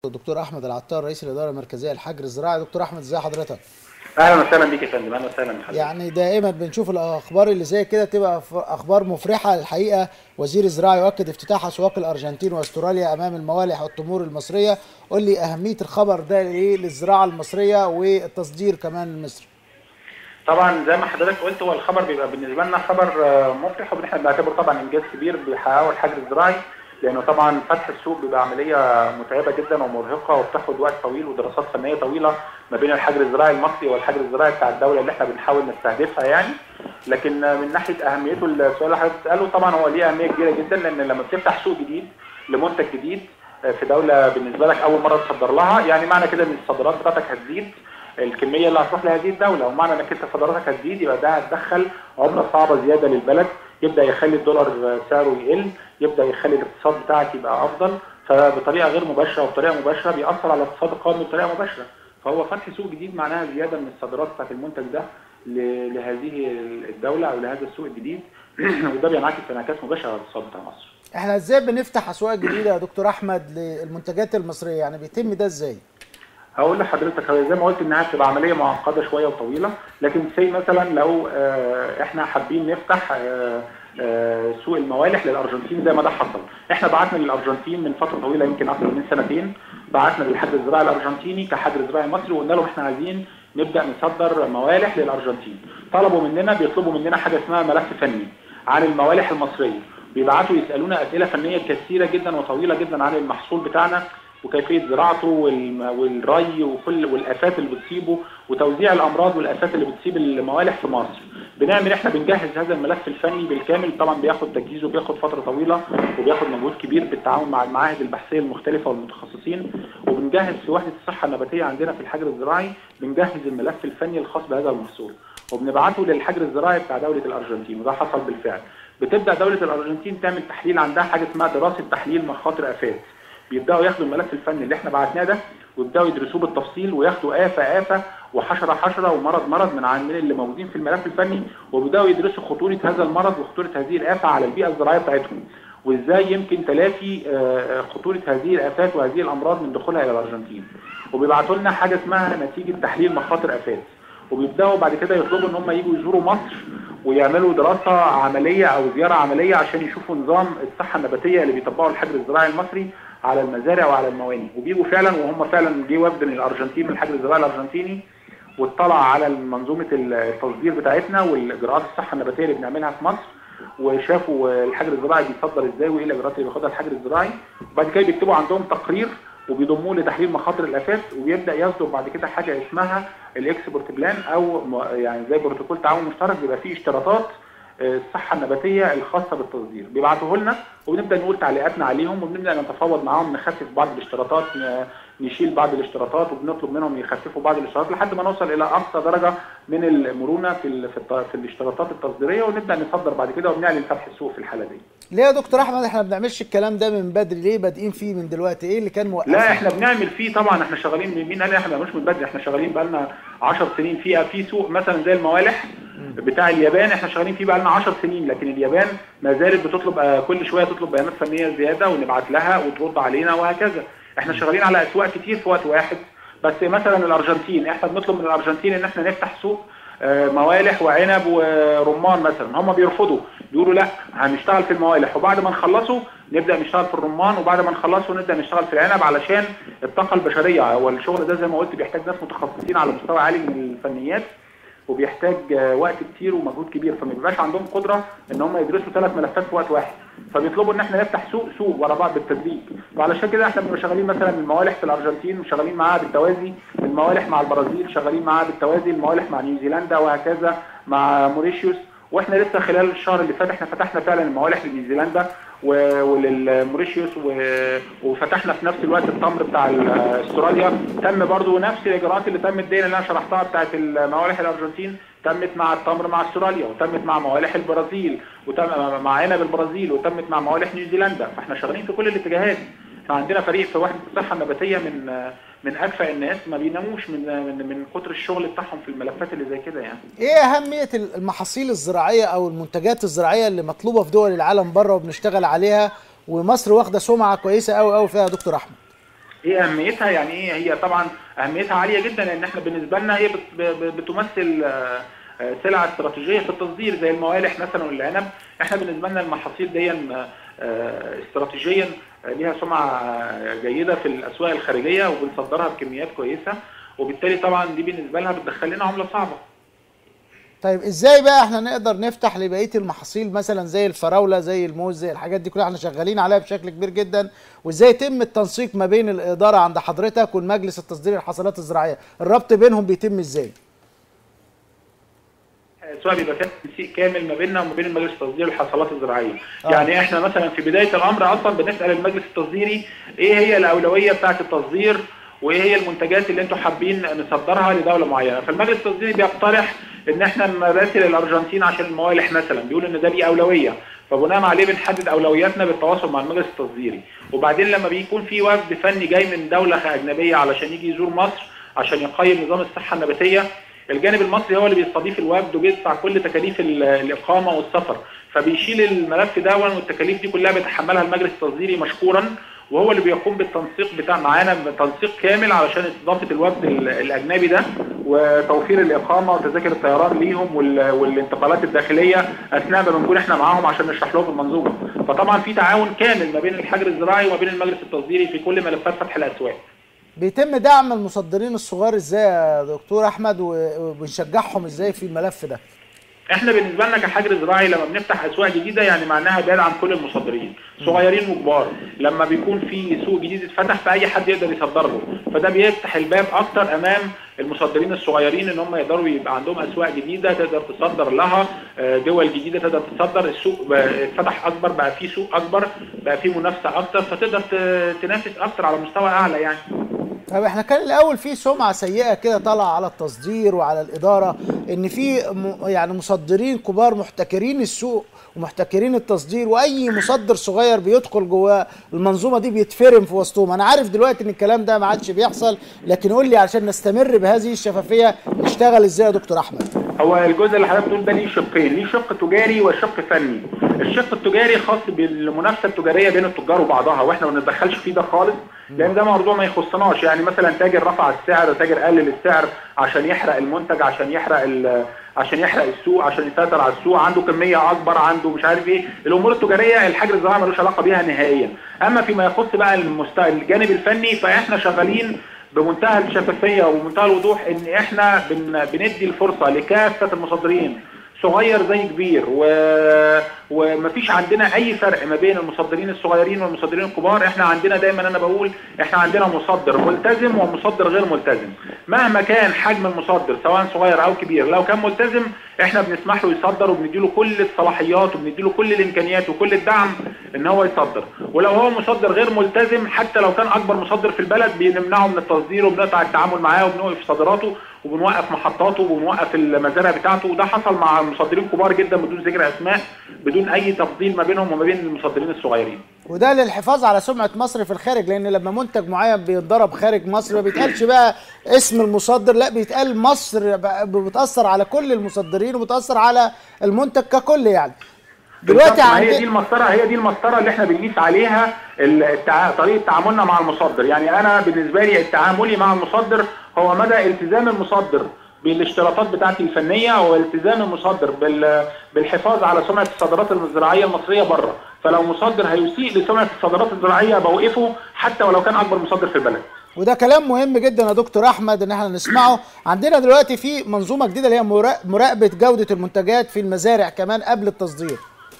الدكتور احمد العطار رئيس الاداره المركزيه للحجر الزراعي دكتور احمد ازي حضرتك اهلا وسهلا بيك يا فندم اهلا وسهلا بحضرتك يعني دائما بنشوف الاخبار اللي زي كده تبقى ف- اخبار مفرحه الحقيقه وزير الزراعه يؤكد افتتاح اسواق الارجنتين واستراليا امام الموالح والتمور المصريه قول لي اهميه الخبر ده ايه للزراعه المصريه والتصدير كمان المصري طبعا زي ما حضرتك قلت هو الخبر بيبقى بالنسبه لنا خبر آه، مفرح واحنا بنعتبره طبعا انجاز كبير بيحققه الحجر الزراعي لانه طبعا فتح السوق بيبقى عمليه متعبه جدا ومرهقه وبتاخد وقت طويل ودراسات فنيه طويله ما بين الحجر الزراعي المصري والحجر الزراعي بتاع الدوله اللي احنا بنحاول نستهدفها يعني لكن آه، من ناحيه اهميته السؤال اللي حضرتك بتساله طبعا هو ليه اهميه كبيره جدا لان لما بتفتح سوق جديد لمنتج جديد آه، في دوله بالنسبه لك اول مره تصدر لها يعني معنى كده ان الصادرات بتاعتك هتزيد الكميه اللي هتروح لهذه الدوله ومعنى انك انت صادراتك هتزيد يبقى ده هتدخل عمله صعبه زياده للبلد يبدا يخلي الدولار سعره يقل يبدا يخلي الاقتصاد بتاعك يبقى افضل فبطريقه غير مباشره وبطريقه مباشره بيأثر على الاقتصاد القومي بطريقه مباشره فهو فتح سوق جديد معناها زياده من الصادرات بتاعت المنتج ده ل- لهذه الدوله او لهذا السوق الجديد وده بينعكس انعكاس مباشر على الاقتصاد بتاع مصر. احنا ازاي بنفتح اسواق جديده يا دكتور احمد للمنتجات المصريه يعني بيتم ده ازاي هقول لحضرتك هو زي ما قلت انها بتبقى عمليه معقده شويه وطويله لكن زي مثلا لو آه، احنا حابين نفتح آه، آه، سوق الموالح للارجنتين زي ما ده حصل احنا بعتنا للارجنتين من فتره طويله يمكن اكثر من سنتين بعتنا للحجر الزراعي الارجنتيني كحجر زراعي مصري وقلنا لهم احنا عايزين نبدا نصدر موالح للارجنتين طلبوا مننا بيطلبوا مننا حاجه اسمها ملف فني عن الموالح المصريه بيبعتوا يسالونا اسئله فنيه كثيره جدا وطويله جدا عن المحصول بتاعنا وكيفيه زراعته والم- والري وكل والافات اللي بتصيبه وتوزيع الامراض والافات اللي بتصيب الموالح في مصر. بنعمل احنا بنجهز هذا الملف الفني بالكامل طبعا بياخد تجهيزه بياخد فتره طويله وبياخد مجهود كبير بالتعاون مع المعاهد البحثيه المختلفه والمتخصصين وبنجهز في وحده الصحه النباتيه عندنا في الحجر الزراعي بنجهز الملف الفني الخاص بهذا المحصول وبنبعته للحجر الزراعي بتاع دوله الارجنتين وده حصل بالفعل. بتبدا دوله الارجنتين تعمل تحليل عندها حاجه اسمها دراسه تحليل مخاطر افات. بيبداوا ياخدوا الملف الفني اللي احنا بعتناه ده ويبداوا يدرسوه بالتفصيل وياخدوا آفة آفة وحشرة حشرة ومرض مرض من عاملين اللي موجودين في الملف الفني وبيبداوا يدرسوا خطورة هذا المرض وخطورة هذه الآفة على البيئة الزراعية بتاعتهم وازاي يمكن تلافي آه، خطورة هذه الآفات وهذه الأمراض من دخولها إلى الأرجنتين وبيبعتوا لنا حاجة اسمها نتيجة تحليل مخاطر آفات وبيبداوا بعد كده يطلبوا ان هم يجوا يزوروا مصر ويعملوا دراسه عمليه او زياره عمليه عشان يشوفوا نظام الصحه النباتيه اللي بيطبقه الحجر الزراعي المصري على المزارع وعلى المواني وبيجوا فعلا وهم فعلا جه وفد من الارجنتين من الحجر الزراعي الارجنتيني واطلع على منظومه التصدير بتاعتنا والاجراءات الصحه النباتيه اللي بنعملها في مصر وشافوا الحجر الزراعي بيتصدر ازاي وايه الاجراءات اللي بياخدها الحجر الزراعي وبعد كده بيكتبوا عندهم تقرير وبيضموه لتحليل مخاطر الافات وبيبدا يصدر بعد كده حاجه اسمها الاكسبورت بلان او م- يعني زي بروتوكول تعاون مشترك بيبقى فيه اشتراطات آه، الصحه النباتيه الخاصه بالتصدير بيبعتوه لنا وبنبدا نقول تعليقاتنا عليهم وبنبدا نتفاوض معاهم نخفف بعض الاشتراطات ن- نشيل بعض الاشتراطات وبنطلب منهم يخففوا بعض الاشتراطات لحد ما نوصل الى اقصى درجه من المرونه في ال- في, الت- في الاشتراطات التصديريه ونبدا نصدر بعد كده وبنعلن فتح السوق في الحاله دي. ليه يا دكتور احمد احنا ما بنعملش الكلام ده من بدري ليه بادئين فيه من دلوقتي ايه اللي كان موقف لا احنا بنعمل فيه طبعا احنا شغالين مين قال لي احنا مش من بدري احنا شغالين بقالنا 10 سنين فيها في سوق مثلا زي الموالح بتاع اليابان احنا شغالين فيه بقالنا 10 سنين لكن اليابان ما زالت بتطلب آه، كل شويه تطلب بيانات فنيه زياده ونبعت لها وترد علينا وهكذا احنا شغالين على اسواق كتير في وقت واحد بس مثلا الارجنتين احنا بنطلب من الارجنتين ان احنا نفتح سوق آه، موالح وعنب ورمان مثلا هم بيرفضوا بيقولوا لا هنشتغل في الموالح وبعد ما نخلصه نبدا نشتغل في الرمان وبعد ما نخلصه نبدا نشتغل في العنب علشان الطاقه البشريه هو الشغل ده زي ما قلت بيحتاج ناس متخصصين على مستوى عالي من الفنيات وبيحتاج آه، وقت كتير ومجهود كبير فما بيبقاش عندهم قدره ان هم يدرسوا ثلاث ملفات في وقت واحد فبيطلبوا ان احنا نفتح سوق سوق ورا بعض بالتدريج وعلشان كده احنا بنبقى شغالين مثلا الموالح في الارجنتين وشغالين معاها بالتوازي الموالح مع البرازيل شغالين معاها بالتوازي الموالح مع نيوزيلندا وهكذا مع موريشيوس واحنا لسه خلال الشهر اللي فات احنا فتحنا فعلا الموالح لنيوزيلندا و- وللموريشيوس و- وفتحنا في نفس الوقت التمر بتاع ال- استراليا تم برضو نفس الاجراءات اللي تمت دي اللي انا شرحتها بتاعت الموالح الارجنتين تمت مع التمر مع استراليا وتمت مع موالح البرازيل وتم مع عنب البرازيل وتمت مع موالح نيوزيلندا فاحنا شغالين في كل الاتجاهات احنا عندنا فريق في وحده الصحه النباتيه من من اكفأ الناس ما بيناموش من من من كتر الشغل بتاعهم في الملفات اللي زي كده يعني ايه اهميه المحاصيل الزراعيه او المنتجات الزراعيه اللي مطلوبه في دول العالم بره وبنشتغل عليها ومصر واخده سمعه كويسه قوي قوي فيها يا دكتور احمد ايه اهميتها يعني ايه هي طبعا اهميتها عاليه جدا لان احنا بالنسبه لنا هي بت- ب- بتمثل آه، آه، سلعه استراتيجيه في التصدير زي الموالح مثلا والعنب احنا بالنسبه لنا المحاصيل دي آه، آه، استراتيجيا آه، ليها سمعه آه، جيده في الاسواق الخارجيه وبنصدرها بكميات كويسه وبالتالي طبعا دي بالنسبه لها بتدخل لنا عمله صعبه طيب ازاي بقى احنا نقدر نفتح لبقيه المحاصيل مثلا زي الفراوله زي الموز زي الحاجات دي كلها احنا شغالين عليها بشكل كبير جدا وازاي يتم التنسيق ما بين الاداره عند حضرتك والمجلس التصدير الحصلات الزراعيه الربط بينهم بيتم ازاي سواء بيبقى فيها تنسيق كامل ما بيننا وما بين المجلس التصديري والحصلات الزراعيه آه. يعني احنا مثلا في بدايه الامر اصلا بنسال المجلس التصديري ايه هي الاولويه بتاعه التصدير وايه هي المنتجات اللي انتم حابين نصدرها لدوله معينه فالمجلس التصديري بيقترح ان احنا نراسل الارجنتين عشان الموالح مثلا بيقول ان ده ليه اولويه فبناء عليه بنحدد اولوياتنا بالتواصل مع المجلس التصديري وبعدين لما بيكون في وفد فني جاي من دوله اجنبيه علشان يجي يزور مصر عشان يقيم نظام الصحه النباتيه الجانب المصري هو اللي بيستضيف الوفد وبيدفع كل تكاليف ال- الاقامه والسفر فبيشيل الملف ده والتكاليف دي كلها بيتحملها المجلس التصديري مشكورا وهو اللي بيقوم بالتنسيق بتاع معانا بتنسيق كامل علشان استضافه الوفد ال- الاجنبي ده وتوفير الاقامه وتذاكر الطيران ليهم وال- والانتقالات الداخليه اثناء ما بنكون احنا معاهم عشان نشرح لهم المنظومه فطبعا في تعاون كامل ما بين الحجر الزراعي وما بين المجلس التصديري في كل ملفات فتح الاسواق بيتم دعم المصدرين الصغار ازاي يا دكتور احمد و- وبنشجعهم ازاي في الملف ده احنا بالنسبه لنا كحجر زراعي لما بنفتح اسواق جديده يعني معناها بيدعم كل المصدرين صغيرين وكبار لما بيكون في سوق جديد اتفتح فاي حد يقدر يصدر له فده بيفتح الباب اكتر امام المصدرين الصغيرين ان هم يقدروا يبقى عندهم اسواق جديده تقدر تصدر لها آه، دول جديده تقدر تصدر السوق بقى اتفتح اكبر بقى في سوق اكبر بقى في منافسه اكتر فتقدر ت- تنافس اكتر على مستوى اعلى يعني طب احنا كان الاول في سمعه سيئه كده طالعه على التصدير وعلى الاداره ان في م- يعني مصدرين كبار محتكرين السوق ومحتكرين التصدير واي مصدر صغير بيدخل جوه المنظومه دي بيتفرم في وسطهم انا عارف دلوقتي ان الكلام ده ما عادش بيحصل لكن قول لي عشان نستمر بهذه الشفافيه نشتغل ازاي يا دكتور احمد هو الجزء اللي حضرتك بتقول ده ليه شقين، ليه شق تجاري وشق فني. الشق التجاري خاص بالمنافسه التجاريه بين التجار وبعضها واحنا ما بنتدخلش فيه ده خالص لان ده موضوع ما يخصناش يعني مثلا تاجر رفع السعر تاجر قلل السعر عشان يحرق المنتج عشان يحرق ال- عشان يحرق السوق عشان يسيطر على السوق عنده كميه اكبر عنده مش عارف ايه الامور التجاريه الحجر الزراعي ملوش علاقه بيها نهائيا اما فيما يخص بقى المست... الجانب الفني فاحنا شغالين بمنتهى الشفافيه ومنتهى الوضوح ان احنا بن... بندي الفرصه لكافه المصدرين صغير زي كبير و... ومفيش عندنا اي فرق ما بين المصدرين الصغيرين والمصدرين الكبار احنا عندنا دايما انا بقول احنا عندنا مصدر ملتزم ومصدر غير ملتزم مهما كان حجم المصدر سواء صغير او كبير لو كان ملتزم احنا بنسمح له يصدر وبنديله كل الصلاحيات وبنديله كل الامكانيات وكل الدعم ان هو يصدر ولو هو مصدر غير ملتزم حتى لو كان اكبر مصدر في البلد بنمنعه من التصدير وبنقطع التعامل معاه وبنوقف صادراته وبنوقف محطاته وبنوقف المزارع بتاعته وده حصل مع مصدرين كبار جدا بدون ذكر اسماء بدون اي تفضيل ما بينهم وما بين المصدرين الصغيرين وده للحفاظ على سمعه مصر في الخارج لان لما منتج معين بيتضرب خارج مصر ما بيتقالش بقى اسم المصدر لا بيتقال مصر بقى بتاثر على كل المصدرين وبتاثر على المنتج ككل يعني دلوقتي دلوقتي هي دي عندنا المسطره هي دي المسطره اللي احنا بنقيس عليها التع... طريقه تعاملنا مع المصدر يعني انا بالنسبه لي تعاملي مع المصدر هو مدى التزام المصدر بالاشتراطات بتاعتي الفنيه والتزام المصدر بال... بالحفاظ على سمعه الصادرات الزراعيه المصريه بره فلو مصدر هيسيء لسمعه الصادرات الزراعيه بوقفه حتى ولو كان اكبر مصدر في البلد وده كلام مهم جدا يا دكتور احمد ان احنا نسمعه عندنا دلوقتي في منظومه جديده اللي هي مرا- مراقبه جوده المنتجات في المزارع كمان قبل التصدير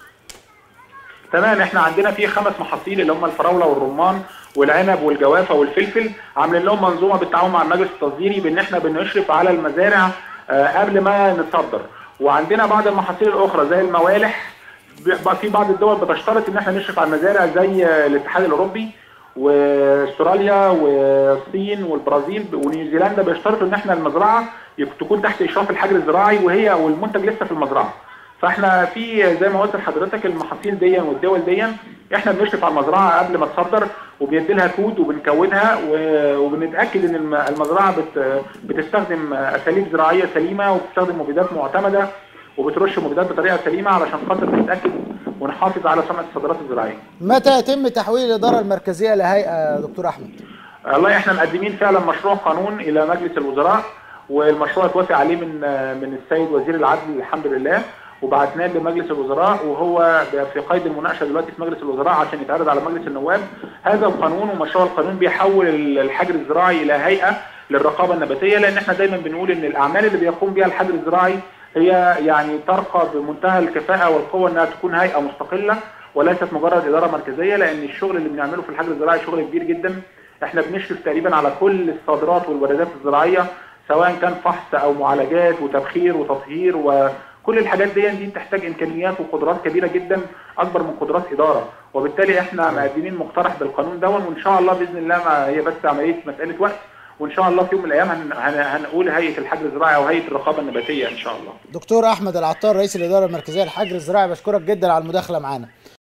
تمام احنا عندنا في خمس محاصيل اللي هم الفراوله والرمان والعنب والجوافه والفلفل عاملين لهم منظومه بالتعاون مع المجلس التصديري بان احنا بنشرف على المزارع آه، قبل ما نتصدر وعندنا بعض المحاصيل الاخرى زي الموالح بيبقى في بعض الدول بتشترط ان احنا نشرف على المزارع زي آه، الاتحاد الاوروبي واستراليا والصين والبرازيل ونيوزيلندا بيشترطوا ان احنا المزرعه يك- تكون تحت اشراف الحجر الزراعي وهي والمنتج لسه في المزرعه فاحنا في زي ما قلت لحضرتك المحاصيل دي والدول دي احنا بنشرف على المزرعه قبل ما تصدر وبندي لها كود وبنكودها و- وبنتاكد ان الم- المزرعه بت بتستخدم اساليب زراعيه سليمه وبتستخدم مبيدات معتمده وبترش مبيدات بطريقه سليمه علشان خاطر نتاكد ونحافظ على سمعه الصادرات الزراعيه. متى يتم تحويل الاداره المركزيه لهيئه يا دكتور احمد والله احنا مقدمين فعلا مشروع قانون الى مجلس الوزراء والمشروع اتوافق عليه من من السيد وزير العدل الحمد لله وبعتناه لمجلس الوزراء وهو في قيد المناقشه دلوقتي في مجلس الوزراء عشان يتعرض على مجلس النواب هذا القانون ومشروع القانون بيحول الحجر الزراعي الى هيئه للرقابه النباتيه لان احنا دايما بنقول ان الاعمال اللي بيقوم بها الحجر الزراعي هي يعني ترقى بمنتهى الكفاءه والقوه انها تكون هيئه مستقله وليست مجرد اداره مركزيه لان الشغل اللي بنعمله في الحجر الزراعي شغل كبير جدا احنا بنشرف تقريبا على كل الصادرات والواردات الزراعيه سواء كان فحص او معالجات وتبخير وتطهير وكل الحاجات دي دي بتحتاج امكانيات وقدرات كبيره جدا اكبر من قدرات اداره وبالتالي احنا مقدمين مقترح بالقانون دون وان شاء الله باذن الله ما هي بس عمليه مساله وقت وان شاء الله في يوم من الايام هن هنقول هيئه الحجر الزراعي او هيئه الرقابه النباتيه ان شاء الله. دكتور احمد العطار رئيس الاداره المركزيه للحجر الزراعي بشكرك جدا على المداخله معانا.